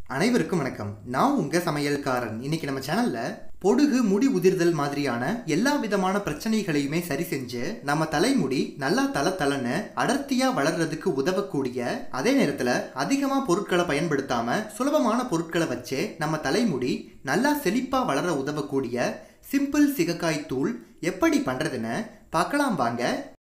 அனைவருக்கும் வணக்கம் நான் உங்க சமையல்காரன் இன்னைக்கு நம்ம சேனல்ல பொடுகு முடி உதிர்தல் மாதிரியான எல்லா விதமான பிரச்சனைகளையுமே சரி செஞ்சு நம்ம தலைமுடி நல்லா தல தலன்னு அடர்த்தியா வளர்றதுக்கு உதவக்கூடிய அதே நேரத்துல அதிகமா பொருட்களை பயன்படுத்தாம சுலபமான பொருட்களை வச்சு நம்ம தலைமுடி நல்லா செழிப்பா வளர உதவக்கூடிய சிம்பிள் சிகக்காய் தூள் எப்படி பண்றதுன்னு பார்க்கலாம் வாங்க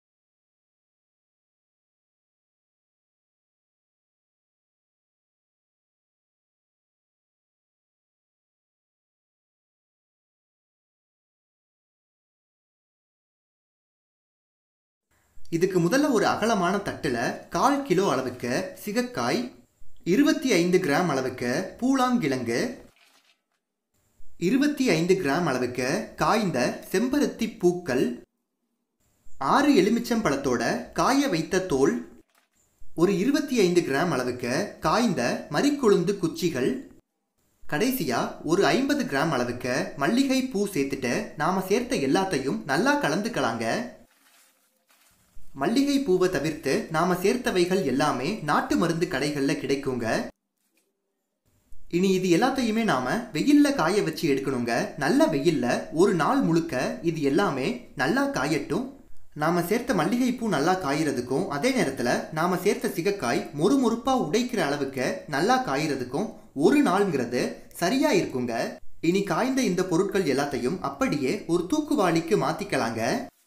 இதுக்கு முதல்ல ஒரு அகலமான தட்டுல கால் கிலோ அளவுக்கு சிகக்காய் இருபத்தி ஐந்து கிராம் அளவுக்கு பூலாங்கிழங்கு இருபத்தி ஐந்து கிராம் அளவுக்கு காய்ந்த செம்பருத்தி பூக்கள் ஆறு எலுமிச்சம் பழத்தோட காய வைத்த தோல் ஒரு இருபத்தி ஐந்து கிராம் அளவுக்கு காய்ந்த மறிக்கொழுந்து குச்சிகள் கடைசியா ஒரு ஐம்பது கிராம் அளவுக்கு மல்லிகை பூ சேர்த்துட்டு நாம சேர்த்த எல்லாத்தையும் நல்லா கலந்துக்கலாங்க மல்லிகை பூவை தவிர்த்து நாம சேர்த்தவைகள் எல்லாமே நாட்டு மருந்து கடைகள்ல கிடைக்குங்க இனி இது எல்லாத்தையுமே நாம வெயில்ல காய வச்சு எடுக்கணுங்க நல்ல வெயில்ல ஒரு நாள் முழுக்க இது எல்லாமே நல்லா காயட்டும் நாம சேர்த்த மல்லிகை பூ நல்லா காயறதுக்கும் அதே நேரத்துல நாம சேர்த்த சிகக்காய் மொறுமொறுப்பா உடைக்கிற அளவுக்கு நல்லா காயறதுக்கும் ஒரு நாள்ங்கிறது சரியா இருக்குங்க இனி காய்ந்த இந்த பொருட்கள் எல்லாத்தையும் அப்படியே ஒரு தூக்குவாளிக்கு மாத்திக்கலாங்க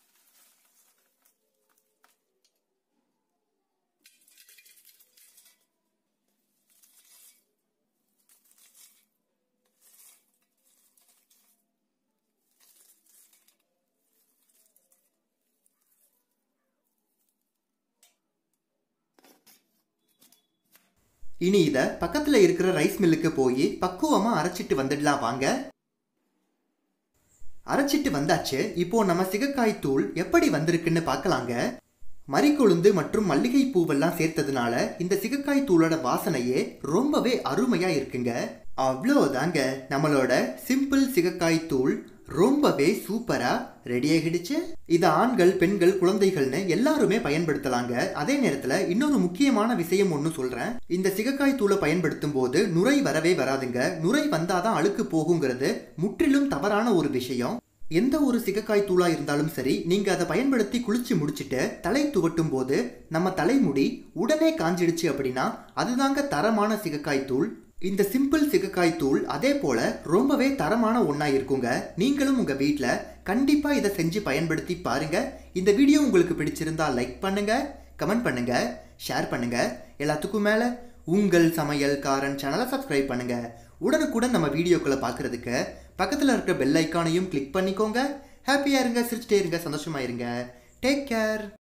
இனி இத பக்கத்துல இருக்கிற ரைஸ் மில்லுக்கு போய் பக்குவமா அரைச்சிட்டு வந்துடலாம் வாங்க அரைச்சிட்டு வந்தாச்சு இப்போ நம்ம சிகக்காய் தூள் எப்படி வந்திருக்குன்னு பார்க்கலாங்க மறிக்கொழுந்து மற்றும் மல்லிகை பூவெல்லாம் சேர்த்ததுனால இந்த சிகக்காய் தூளோட வாசனையே ரொம்பவே அருமையா இருக்குங்க அவ்வளோதாங்க நம்மளோட சிம்பிள் சிகக்காய் தூள் ரொம்பவே சூப்பரா ரெடி ஆகிடுச்சு இது ஆண்கள் பெண்கள் குழந்தைகள்னு எல்லாருமே பயன்படுத்தலாங்க அதே நேரத்துல இன்னொரு முக்கியமான விஷயம் ஒன்று சொல்றேன் இந்த சிகக்காய் தூளை பயன்படுத்தும் போது நுரை வரவே வராதுங்க நுரை வந்தாதான் அழுக்கு போகுங்கிறது முற்றிலும் தவறான ஒரு விஷயம் எந்த ஒரு சிகக்காய் தூளா இருந்தாலும் சரி நீங்க அதை பயன்படுத்தி குளிச்சு முடிச்சுட்டு தலை துவட்டும் போது நம்ம தலைமுடி உடனே காஞ்சிடுச்சு அப்படின்னா அதுதாங்க தரமான சிகக்காய் தூள் இந்த சிம்பிள் சிகக்காய் தூள் அதே போல ரொம்பவே தரமான ஒன்றா இருக்குங்க நீங்களும் உங்கள் வீட்டில் கண்டிப்பாக இதை செஞ்சு பயன்படுத்தி பாருங்க இந்த வீடியோ உங்களுக்கு பிடிச்சிருந்தா லைக் பண்ணுங்க கமெண்ட் பண்ணுங்க ஷேர் பண்ணுங்க எல்லாத்துக்கும் மேலே உங்கள் சமையல்காரன் சேனலை சப்ஸ்கிரைப் பண்ணுங்க உடனுக்குடன் நம்ம வீடியோக்களை பார்க்கறதுக்கு பக்கத்தில் இருக்கிற பெல் ஐக்கானையும் கிளிக் பண்ணிக்கோங்க ஹாப்பியாக இருங்க சிரிச்சிட்டே இருங்க சந்தோஷமா இருங்க டேக் கேர்